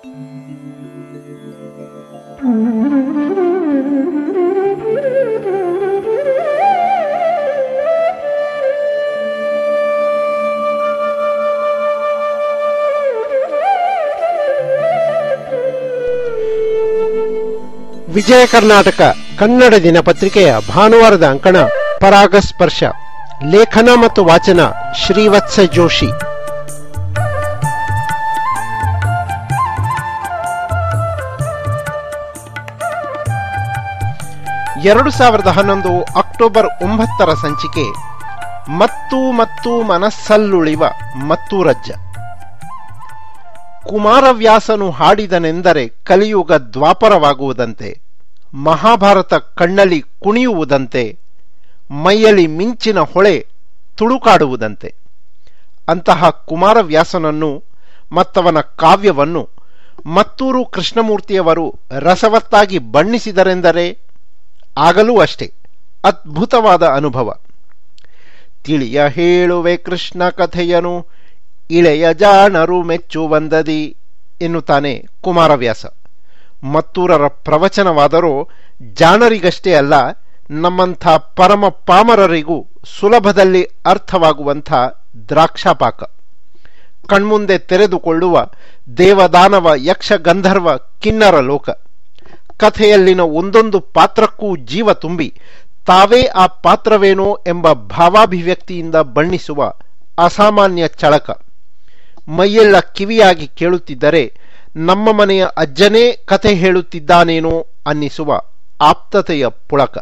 ವಿಜಯ ಕರ್ನಾಟಕ ಕನ್ನಡ ದಿನಪತ್ರಿಕೆಯ ಭಾನುವಾರದ ಅಂಕಣ ಪರಾಗಸ್ಪರ್ಶ ಲೇಖನ ಮತ್ತು ವಾಚನ ಶ್ರೀವತ್ಸ ಜೋಶಿ ಎರಡು ಸಾವಿರದ ಹನ್ನೊಂದು ಅಕ್ಟೋಬರ್ ಒಂಬತ್ತರ ಸಂಚಿಕೆ ಮತ್ತು ಮತ್ತು ಮನಸ್ಸಲ್ಲುಳಿವ ಮತ್ತೂರಜ್ಜ ಕುಮಾರವ್ಯಾಸನು ಹಾಡಿದನೆಂದರೆ ಕಲಿಯುಗ ದ್ವಾಪರವಾಗುವುದಂತೆ ಮಹಾಭಾರತ ಕಣ್ಣಲ್ಲಿ ಕುಣಿಯುವುದಂತೆ ಮೈಯಲ್ಲಿ ಮಿಂಚಿನ ಹೊಳೆ ತುಳುಕಾಡುವುದಂತೆ ಅಂತಹ ಕುಮಾರವ್ಯಾಸನನ್ನು ಮತ್ತವನ ಕಾವ್ಯವನ್ನು ಮತ್ತೂರು ಕೃಷ್ಣಮೂರ್ತಿಯವರು ರಸವತ್ತಾಗಿ ಬಣ್ಣಿಸಿದರೆಂದರೆ ಆಗಲೂ ಅಷ್ಟೇ ಅದ್ಭುತವಾದ ಅನುಭವ ತಿಳಿಯ ಹೇಳುವೆ ಕೃಷ್ಣ ಕಥೆಯನು ಇಳೆಯ ಜಾಣರು ಮೆಚ್ಚುವಂದದಿ ಎನ್ನುತ್ತಾನೆ ಕುಮಾರವ್ಯಾಸ ಮತ್ತೂರರ ಪ್ರವಚನವಾದರೂ ಜಾಣರಿಗಷ್ಟೇ ಅಲ್ಲ ನಮ್ಮಂಥ ಪರಮ ಪಾಮರರಿಗೂ ಸುಲಭದಲ್ಲಿ ಅರ್ಥವಾಗುವಂಥ ದ್ರಾಕ್ಷಾಪಾಕ ಕಣ್ಮುಂದೆ ತೆರೆದುಕೊಳ್ಳುವ ದೇವದಾನವ ಯಕ್ಷ ಗಂಧರ್ವ ಕಿನ್ನರ ಲೋಕ ಕಥೆಯಲ್ಲಿನ ಒಂದೊಂದು ಪಾತ್ರಕ್ಕೂ ಜೀವ ತುಂಬಿ ತಾವೇ ಆ ಪಾತ್ರವೇನೋ ಎಂಬ ಭಾವಾಭಿವ್ಯಕ್ತಿಯಿಂದ ಬಣ್ಣಿಸುವ ಅಸಾಮಾನ್ಯ ಚಳಕ ಮೈಯೆಲ್ಲ ಕಿವಿಯಾಗಿ ಕೇಳುತ್ತಿದ್ದರೆ ನಮ್ಮ ಮನೆಯ ಅಜ್ಜನೇ ಕಥೆ ಹೇಳುತ್ತಿದ್ದಾನೇನೋ ಅನ್ನಿಸುವ ಆಪ್ತತೆಯ ಪುಳಕ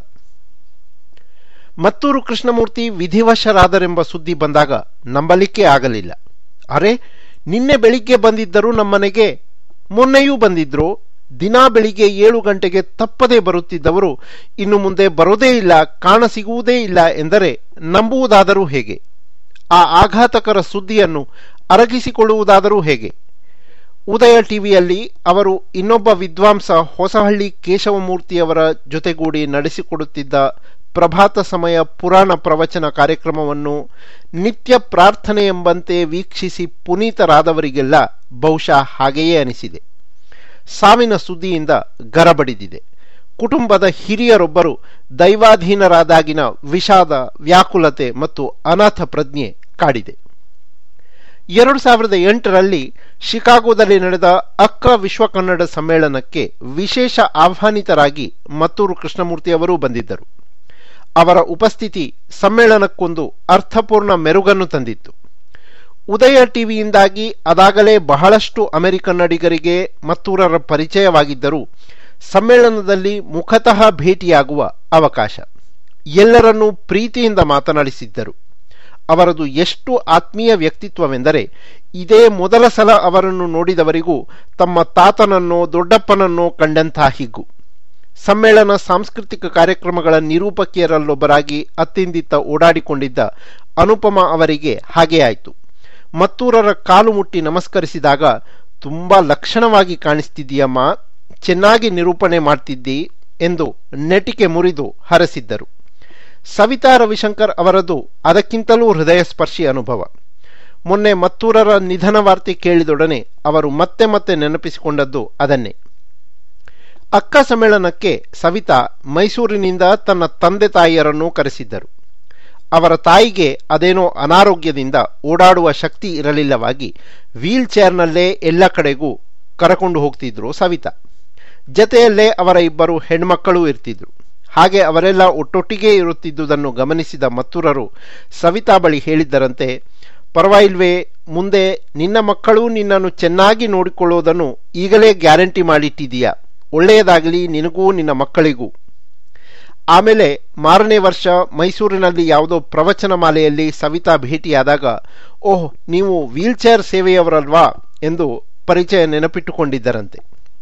ಮತ್ತೂರು ಕೃಷ್ಣಮೂರ್ತಿ ವಿಧಿವಶರಾದರೆಂಬ ಸುದ್ದಿ ಬಂದಾಗ ನಂಬಲಿಕ್ಕೆ ಆಗಲಿಲ್ಲ ಅರೆ ನಿನ್ನೆ ಬೆಳಿಗ್ಗೆ ಬಂದಿದ್ದರು ನಮ್ಮನೆಗೆ ಮೊನ್ನೆಯೂ ಬಂದಿದ್ರು ದಿನಾ ಬೆಳಿಗ್ಗೆ ಏಳು ಗಂಟೆಗೆ ತಪ್ಪದೇ ಬರುತ್ತಿದ್ದವರು ಇನ್ನು ಮುಂದೆ ಬರೋದೇ ಇಲ್ಲ ಕಾಣಸಿಗುವುದೇ ಇಲ್ಲ ಎಂದರೆ ನಂಬುವುದಾದರೂ ಹೇಗೆ ಆ ಆಘಾತಕರ ಸುದ್ದಿಯನ್ನು ಅರಗಿಸಿಕೊಳ್ಳುವುದಾದರೂ ಹೇಗೆ ಉದಯ ಟಿವಿಯಲ್ಲಿ ಅವರು ಇನ್ನೊಬ್ಬ ವಿದ್ವಾಂಸ ಹೊಸಹಳ್ಳಿ ಕೇಶವಮೂರ್ತಿಯವರ ಜೊತೆಗೂಡಿ ನಡೆಸಿಕೊಡುತ್ತಿದ್ದ ಪ್ರಭಾತ ಸಮಯ ಪುರಾಣ ಪ್ರವಚನ ಕಾರ್ಯಕ್ರಮವನ್ನು ನಿತ್ಯ ಪ್ರಾರ್ಥನೆ ಎಂಬಂತೆ ವೀಕ್ಷಿಸಿ ಪುನೀತರಾದವರಿಗೆಲ್ಲ ಬಹುಶಃ ಹಾಗೆಯೇ ಅನಿಸಿದೆ ಸಾವಿನ ಸುದ್ದಿಯಿಂದ ಗರಬಡಿದಿದೆ ಕುಟುಂಬದ ಹಿರಿಯರೊಬ್ಬರು ದೈವಾಧೀನರಾದಾಗಿನ ವಿಷಾದ ವ್ಯಾಕುಲತೆ ಮತ್ತು ಅನಾಥ ಪ್ರಜ್ಞೆ ಕಾಡಿದೆ ಎರಡು ಸಾವಿರದ ಎಂಟರಲ್ಲಿ ಶಿಕಾಗೋದಲ್ಲಿ ನಡೆದ ಅಕ್ಕ ವಿಶ್ವ ಕನ್ನಡ ಸಮ್ಮೇಳನಕ್ಕೆ ವಿಶೇಷ ಆಹ್ವಾನಿತರಾಗಿ ಮತ್ತೂರು ಕೃಷ್ಣಮೂರ್ತಿಯವರೂ ಬಂದಿದ್ದರು ಅವರ ಉಪಸ್ಥಿತಿ ಸಮ್ಮೇಳನಕ್ಕೊಂದು ಅರ್ಥಪೂರ್ಣ ಮೆರುಗನ್ನು ತಂದಿತ್ತು ಉದಯ ಟಿವಿಯಿಂದಾಗಿ ಅದಾಗಲೇ ಬಹಳಷ್ಟು ಅಮೆರಿಕನ್ನಡಿಗರಿಗೆ ಮತ್ತೂರರ ಪರಿಚಯವಾಗಿದ್ದರೂ ಸಮ್ಮೇಳನದಲ್ಲಿ ಮುಖತಃ ಭೇಟಿಯಾಗುವ ಅವಕಾಶ ಎಲ್ಲರನ್ನೂ ಪ್ರೀತಿಯಿಂದ ಮಾತನಾಡಿಸಿದ್ದರು ಅವರದು ಎಷ್ಟು ಆತ್ಮೀಯ ವ್ಯಕ್ತಿತ್ವವೆಂದರೆ ಇದೇ ಮೊದಲ ಸಲ ಅವರನ್ನು ನೋಡಿದವರಿಗೂ ತಮ್ಮ ತಾತನನ್ನೋ ದೊಡ್ಡಪ್ಪನನ್ನೋ ಕಂಡಂಥ ಹಿಗ್ಗು ಸಮ್ಮೇಳನ ಸಾಂಸ್ಕೃತಿಕ ಕಾರ್ಯಕ್ರಮಗಳ ನಿರೂಪಕಿಯರಲ್ಲೊಬ್ಬರಾಗಿ ಅತ್ತಿಂದಿತ್ತ ಓಡಾಡಿಕೊಂಡಿದ್ದ ಅನುಪಮ ಅವರಿಗೆ ಹಾಗೇ ಆಯಿತು ಮತ್ತೂರರ ಕಾಲು ಮುಟ್ಟಿ ನಮಸ್ಕರಿಸಿದಾಗ ತುಂಬಾ ಲಕ್ಷಣವಾಗಿ ಕಾಣಿಸ್ತಿದ್ದೀಯಮ್ಮ ಚೆನ್ನಾಗಿ ನಿರೂಪಣೆ ಮಾಡ್ತಿದ್ದಿ ಎಂದು ನೆಟಿಕೆ ಮುರಿದು ಹರಸಿದ್ದರು ಸವಿತಾ ರವಿಶಂಕರ್ ಅವರದು ಅದಕ್ಕಿಂತಲೂ ಹೃದಯಸ್ಪರ್ಶಿ ಅನುಭವ ಮೊನ್ನೆ ಮತ್ತೂರರ ನಿಧನ ವಾರ್ತೆ ಕೇಳಿದೊಡನೆ ಅವರು ಮತ್ತೆ ಮತ್ತೆ ನೆನಪಿಸಿಕೊಂಡದ್ದು ಅದನ್ನೇ ಅಕ್ಕ ಸಮ್ಮೇಳನಕ್ಕೆ ಸವಿತಾ ಮೈಸೂರಿನಿಂದ ತನ್ನ ತಂದೆ ತಾಯಿಯರನ್ನು ಕರೆಸಿದ್ದರು ಅವರ ತಾಯಿಗೆ ಅದೇನೋ ಅನಾರೋಗ್ಯದಿಂದ ಓಡಾಡುವ ಶಕ್ತಿ ಇರಲಿಲ್ಲವಾಗಿ ವೀಲ್ ಚೇರ್ನಲ್ಲೇ ಎಲ್ಲ ಕಡೆಗೂ ಕರಕೊಂಡು ಹೋಗ್ತಿದ್ರು ಸವಿತಾ ಜತೆಯಲ್ಲೇ ಅವರ ಇಬ್ಬರು ಹೆಣ್ಮಕ್ಕಳೂ ಇರ್ತಿದ್ರು ಹಾಗೆ ಅವರೆಲ್ಲ ಒಟ್ಟೊಟ್ಟಿಗೆ ಇರುತ್ತಿದ್ದುದನ್ನು ಗಮನಿಸಿದ ಮತ್ತೂರರು ಸವಿತಾ ಬಳಿ ಹೇಳಿದ್ದರಂತೆ ಪರವಾಗಿಲ್ವೇ ಮುಂದೆ ನಿನ್ನ ಮಕ್ಕಳು ನಿನ್ನನ್ನು ಚೆನ್ನಾಗಿ ನೋಡಿಕೊಳ್ಳುವುದನ್ನು ಈಗಲೇ ಗ್ಯಾರಂಟಿ ಮಾಡಿಟ್ಟಿದೀಯಾ ಒಳ್ಳೆಯದಾಗಲಿ ನಿನಗೂ ನಿನ್ನ ಮಕ್ಕಳಿಗೂ ಆಮೇಲೆ ಮಾರನೇ ವರ್ಷ ಮೈಸೂರಿನಲ್ಲಿ ಯಾವುದೋ ಪ್ರವಚನ ಮಾಲೆಯಲ್ಲಿ ಸವಿತಾ ಭೇಟಿಯಾದಾಗ ಓಹ್ ನೀವು ವೀಲ್ಚೇರ್ ಸೇವೆಯವರಲ್ವಾ ಎಂದು ಪರಿಚಯ ನೆನಪಿಟ್ಟುಕೊಂಡಿದ್ದರಂತೆ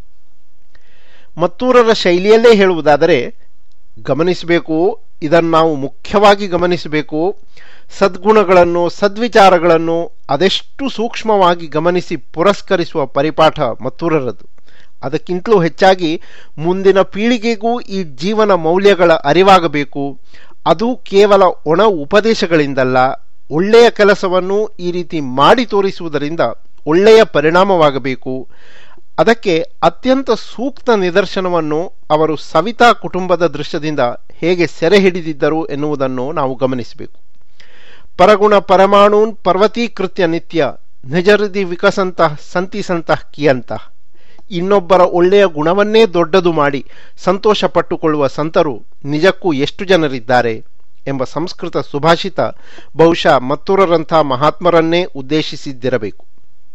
ಮತ್ತೂರರ ಶೈಲಿಯಲ್ಲೇ ಹೇಳುವುದಾದರೆ ಗಮನಿಸಬೇಕು ಇದನ್ನು ನಾವು ಮುಖ್ಯವಾಗಿ ಗಮನಿಸಬೇಕು ಸದ್ಗುಣಗಳನ್ನು ಸದ್ವಿಚಾರಗಳನ್ನು ಅದೆಷ್ಟು ಸೂಕ್ಷ್ಮವಾಗಿ ಗಮನಿಸಿ ಪುರಸ್ಕರಿಸುವ ಪರಿಪಾಠ ಮತ್ತೂರರದು ಅದಕ್ಕಿಂತಲೂ ಹೆಚ್ಚಾಗಿ ಮುಂದಿನ ಪೀಳಿಗೆಗೂ ಈ ಜೀವನ ಮೌಲ್ಯಗಳ ಅರಿವಾಗಬೇಕು ಅದು ಕೇವಲ ಒಣ ಉಪದೇಶಗಳಿಂದಲ್ಲ ಒಳ್ಳೆಯ ಕೆಲಸವನ್ನು ಈ ರೀತಿ ಮಾಡಿ ತೋರಿಸುವುದರಿಂದ ಒಳ್ಳೆಯ ಪರಿಣಾಮವಾಗಬೇಕು ಅದಕ್ಕೆ ಅತ್ಯಂತ ಸೂಕ್ತ ನಿದರ್ಶನವನ್ನು ಅವರು ಸವಿತಾ ಕುಟುಂಬದ ದೃಶ್ಯದಿಂದ ಹೇಗೆ ಸೆರೆ ಹಿಡಿದಿದ್ದರು ಎನ್ನುವುದನ್ನು ನಾವು ಗಮನಿಸಬೇಕು ಪರಗುಣ ಪರಮಾಣೂನ್ ಪರ್ವತೀಕೃತ್ಯ ನಿತ್ಯ ನಿಜರಿದಿ ವಿಕಸಂತಃ ಸಂತಿಸಂತಃ ಕಿಯಂತಃ ಇನ್ನೊಬ್ಬರ ಒಳ್ಳೆಯ ಗುಣವನ್ನೇ ದೊಡ್ಡದು ಮಾಡಿ ಸಂತೋಷ ಪಟ್ಟುಕೊಳ್ಳುವ ಸಂತರು ನಿಜಕ್ಕೂ ಎಷ್ಟು ಜನರಿದ್ದಾರೆ ಎಂಬ ಸಂಸ್ಕೃತ ಸುಭಾಷಿತ ಬಹುಶಃ ಮತ್ತೂರರಂಥ ಮಹಾತ್ಮರನ್ನೇ ಉದ್ದೇಶಿಸಿದ್ದಿರಬೇಕು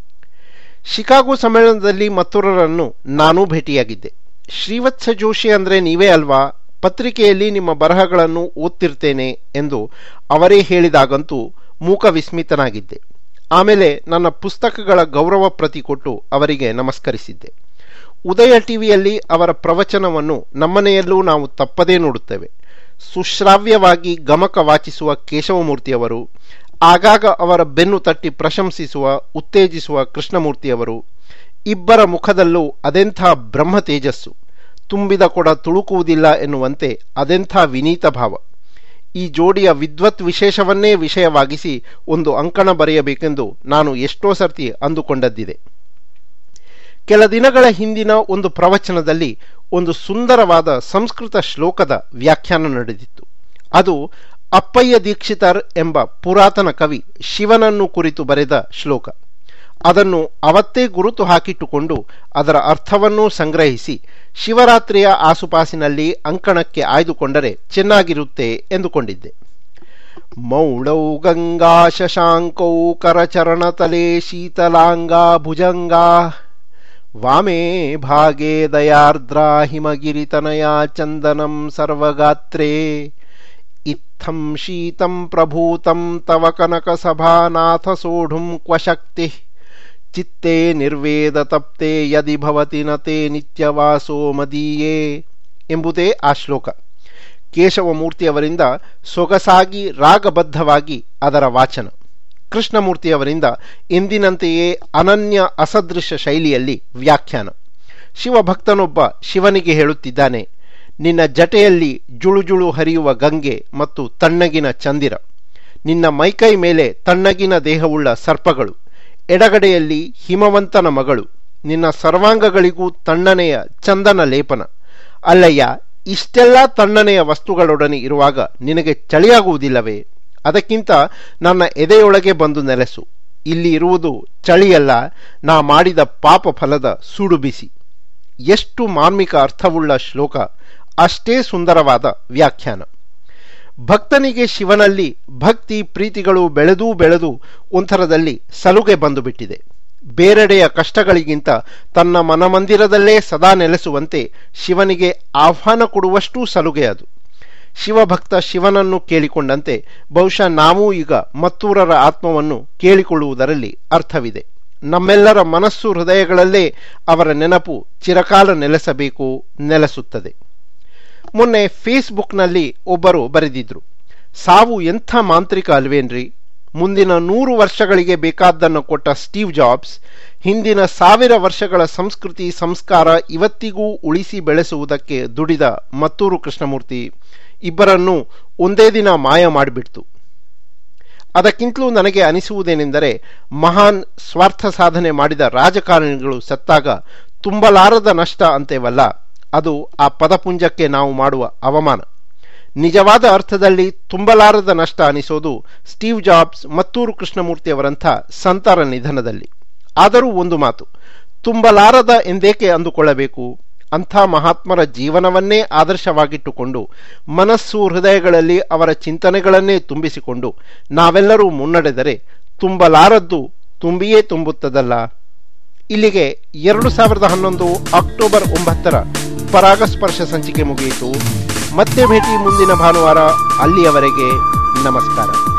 ಶಿಕಾಗೋ ಸಮ್ಮೇಳನದಲ್ಲಿ ಮತ್ತೂರರನ್ನು ನಾನೂ ಭೇಟಿಯಾಗಿದ್ದೆ ಶ್ರೀವತ್ಸ ಜೋಶಿ ಅಂದ್ರೆ ನೀವೇ ಅಲ್ವಾ ಪತ್ರಿಕೆಯಲ್ಲಿ ನಿಮ್ಮ ಬರಹಗಳನ್ನು ಓದ್ತಿರ್ತೇನೆ ಎಂದು ಅವರೇ ಹೇಳಿದಾಗಂತೂ ಮೂಕ ವಿಸ್ಮಿತನಾಗಿದ್ದೆ ಆಮೇಲೆ ನನ್ನ ಪುಸ್ತಕಗಳ ಗೌರವ ಪ್ರತಿ ಕೊಟ್ಟು ಅವರಿಗೆ ನಮಸ್ಕರಿಸಿದ್ದೆ ಉದಯ ಟಿವಿಯಲ್ಲಿ ಅವರ ಪ್ರವಚನವನ್ನು ನಮ್ಮನೆಯಲ್ಲೂ ನಾವು ತಪ್ಪದೇ ನೋಡುತ್ತೇವೆ ಸುಶ್ರಾವ್ಯವಾಗಿ ಗಮಕ ವಾಚಿಸುವ ಕೇಶವಮೂರ್ತಿಯವರು ಆಗಾಗ ಅವರ ಬೆನ್ನು ತಟ್ಟಿ ಪ್ರಶಂಸಿಸುವ ಉತ್ತೇಜಿಸುವ ಕೃಷ್ಣಮೂರ್ತಿಯವರು ಇಬ್ಬರ ಮುಖದಲ್ಲೂ ಅದೆಂಥ ಬ್ರಹ್ಮ ತೇಜಸ್ಸು ತುಂಬಿದ ಕೊಡ ತುಳುಕುವುದಿಲ್ಲ ಎನ್ನುವಂತೆ ಅದೆಂಥ ವಿನೀತ ಭಾವ ಈ ಜೋಡಿಯ ವಿದ್ವತ್ ವಿಶೇಷವನ್ನೇ ವಿಷಯವಾಗಿಸಿ ಒಂದು ಅಂಕಣ ಬರೆಯಬೇಕೆಂದು ನಾನು ಎಷ್ಟೋ ಸರ್ತಿ ಅಂದುಕೊಂಡದ್ದಿದೆ ಕೆಲ ದಿನಗಳ ಹಿಂದಿನ ಒಂದು ಪ್ರವಚನದಲ್ಲಿ ಒಂದು ಸುಂದರವಾದ ಸಂಸ್ಕೃತ ಶ್ಲೋಕದ ವ್ಯಾಖ್ಯಾನ ನಡೆದಿತ್ತು ಅದು ಅಪ್ಪಯ್ಯ ದೀಕ್ಷಿತರ್ ಎಂಬ ಪುರಾತನ ಕವಿ ಶಿವನನ್ನು ಕುರಿತು ಬರೆದ ಶ್ಲೋಕ ಅದನ್ನು ಅವತ್ತೇ ಗುರುತು ಹಾಕಿಟ್ಟುಕೊಂಡು ಅದರ ಅರ್ಥವನ್ನೂ ಸಂಗ್ರಹಿಸಿ ಶಿವರಾತ್ರಿಯ ಆಸುಪಾಸಿನಲ್ಲಿ ಅಂಕಣಕ್ಕೆ ಆಯ್ದುಕೊಂಡರೆ ಚೆನ್ನಾಗಿರುತ್ತೆ ಎಂದುಕೊಂಡಿದ್ದೆ ಮೌಳೌ ಗಂಗಾ ಶಶಾಂಕೌ ಕರಚರಣತಲೆ ಶೀತಲಾಂಗಾ ಭುಜಂಗಾ ವಾಮೇ ಭಾಗೇ ದಯಾರ್ದ್ರಾ ಹಿಮಗಿರಿತನಯಾ ಚಂದನಂ ಸರ್ವಗಾತ್ರೇ ಇತ್ತಂ ಶೀತಂ ಪ್ರಭೂತಂ ತವ ಕನಕ ಸಭಾನಾಥ ಸೋಢುಂ ಕ್ವ ಶಕ್ತಿ ಚಿತ್ತೇ ನಿರ್ವೇದ ತಪ್ತೆ ಯದಿ ಭವತಿ ನತೆ ನಿತ್ಯವಾಸೋ ಮದೀಯೇ ಎಂಬುದೇ ಆ ಶ್ಲೋಕ ಕೇಶವಮೂರ್ತಿಯವರಿಂದ ಸೊಗಸಾಗಿ ರಾಗಬದ್ಧವಾಗಿ ಅದರ ವಾಚನ ಕೃಷ್ಣಮೂರ್ತಿಯವರಿಂದ ಎಂದಿನಂತೆಯೇ ಅನನ್ಯ ಅಸದೃಶ ಶೈಲಿಯಲ್ಲಿ ವ್ಯಾಖ್ಯಾನ ಶಿವಭಕ್ತನೊಬ್ಬ ಶಿವನಿಗೆ ಹೇಳುತ್ತಿದ್ದಾನೆ ನಿನ್ನ ಜಟೆಯಲ್ಲಿ ಜುಳುಜುಳು ಹರಿಯುವ ಗಂಗೆ ಮತ್ತು ತಣ್ಣಗಿನ ಚಂದಿರ ನಿನ್ನ ಮೈಕೈ ಮೇಲೆ ತಣ್ಣಗಿನ ದೇಹವುಳ್ಳ ಸರ್ಪಗಳು ಎಡಗಡೆಯಲ್ಲಿ ಹಿಮವಂತನ ಮಗಳು ನಿನ್ನ ಸರ್ವಾಂಗಗಳಿಗೂ ತಣ್ಣನೆಯ ಚಂದನ ಲೇಪನ ಅಲ್ಲಯ್ಯ ಇಷ್ಟೆಲ್ಲ ತಣ್ಣನೆಯ ವಸ್ತುಗಳೊಡನೆ ಇರುವಾಗ ನಿನಗೆ ಚಳಿಯಾಗುವುದಿಲ್ಲವೇ ಅದಕ್ಕಿಂತ ನನ್ನ ಎದೆಯೊಳಗೆ ಬಂದು ನೆಲೆಸು ಇಲ್ಲಿ ಇರುವುದು ಚಳಿಯಲ್ಲ ನಾ ಮಾಡಿದ ಪಾಪ ಫಲದ ಸುಡು ಬಿಸಿ ಎಷ್ಟು ಮಾರ್ಮಿಕ ಅರ್ಥವುಳ್ಳ ಶ್ಲೋಕ ಅಷ್ಟೇ ಸುಂದರವಾದ ವ್ಯಾಖ್ಯಾನ ಭಕ್ತನಿಗೆ ಶಿವನಲ್ಲಿ ಭಕ್ತಿ ಪ್ರೀತಿಗಳು ಬೆಳೆದೂ ಬೆಳೆದು ಒಂಥರದಲ್ಲಿ ಸಲುಗೆ ಬಂದು ಬಿಟ್ಟಿದೆ ಬೇರೆಡೆಯ ಕಷ್ಟಗಳಿಗಿಂತ ತನ್ನ ಮನಮಂದಿರದಲ್ಲೇ ಸದಾ ನೆಲೆಸುವಂತೆ ಶಿವನಿಗೆ ಆಹ್ವಾನ ಕೊಡುವಷ್ಟೂ ಸಲುಗೆ ಅದು ಶಿವಭಕ್ತ ಶಿವನನ್ನು ಕೇಳಿಕೊಂಡಂತೆ ಬಹುಶಃ ನಾವೂ ಈಗ ಮತ್ತೂರರ ಆತ್ಮವನ್ನು ಕೇಳಿಕೊಳ್ಳುವುದರಲ್ಲಿ ಅರ್ಥವಿದೆ ನಮ್ಮೆಲ್ಲರ ಮನಸ್ಸು ಹೃದಯಗಳಲ್ಲೇ ಅವರ ನೆನಪು ಚಿರಕಾಲ ನೆಲೆಸಬೇಕು ನೆಲೆಸುತ್ತದೆ ಮೊನ್ನೆ ಫೇಸ್ಬುಕ್ನಲ್ಲಿ ಒಬ್ಬರು ಬರೆದಿದ್ರು ಸಾವು ಎಂಥ ಮಾಂತ್ರಿಕ ಅಲ್ವೇನ್ರಿ ಮುಂದಿನ ನೂರು ವರ್ಷಗಳಿಗೆ ಬೇಕಾದ್ದನ್ನು ಕೊಟ್ಟ ಸ್ಟೀವ್ ಜಾಬ್ಸ್ ಹಿಂದಿನ ಸಾವಿರ ವರ್ಷಗಳ ಸಂಸ್ಕೃತಿ ಸಂಸ್ಕಾರ ಇವತ್ತಿಗೂ ಉಳಿಸಿ ಬೆಳೆಸುವುದಕ್ಕೆ ದುಡಿದ ಮತ್ತೂರು ಕೃಷ್ಣಮೂರ್ತಿ ಇಬ್ಬರನ್ನೂ ಒಂದೇ ದಿನ ಮಾಯ ಮಾಡಿಬಿಡ್ತು ಅದಕ್ಕಿಂತಲೂ ನನಗೆ ಅನಿಸುವುದೇನೆಂದರೆ ಮಹಾನ್ ಸ್ವಾರ್ಥ ಸಾಧನೆ ಮಾಡಿದ ರಾಜಕಾರಣಿಗಳು ಸತ್ತಾಗ ತುಂಬಲಾರದ ನಷ್ಟ ಅಂತೇವಲ್ಲ ಅದು ಆ ಪದಪುಂಜಕ್ಕೆ ನಾವು ಮಾಡುವ ಅವಮಾನ ನಿಜವಾದ ಅರ್ಥದಲ್ಲಿ ತುಂಬಲಾರದ ನಷ್ಟ ಅನಿಸೋದು ಸ್ಟೀವ್ ಜಾಬ್ಸ್ ಮತ್ತೂರು ಕೃಷ್ಣಮೂರ್ತಿಯವರಂಥ ಸಂತರ ನಿಧನದಲ್ಲಿ ಆದರೂ ಒಂದು ಮಾತು ತುಂಬಲಾರದ ಎಂದೇಕೆ ಅಂದುಕೊಳ್ಳಬೇಕು ಅಂಥ ಮಹಾತ್ಮರ ಜೀವನವನ್ನೇ ಆದರ್ಶವಾಗಿಟ್ಟುಕೊಂಡು ಮನಸ್ಸು ಹೃದಯಗಳಲ್ಲಿ ಅವರ ಚಿಂತನೆಗಳನ್ನೇ ತುಂಬಿಸಿಕೊಂಡು ನಾವೆಲ್ಲರೂ ಮುನ್ನಡೆದರೆ ತುಂಬಲಾರದ್ದು ತುಂಬಿಯೇ ತುಂಬುತ್ತದಲ್ಲ ಇಲ್ಲಿಗೆ ಎರಡು ಸಾವಿರದ ಹನ್ನೊಂದು ಅಕ್ಟೋಬರ್ ಒಂಬತ್ತರ ಪರಾಗಸ್ಪರ್ಶ ಸಂಚಿಕೆ ಮುಗಿಯಿತು ಮತ್ತೆ ಭೇಟಿ ಮುಂದಿನ ಭಾನುವಾರ ಅಲ್ಲಿಯವರೆಗೆ ನಮಸ್ಕಾರ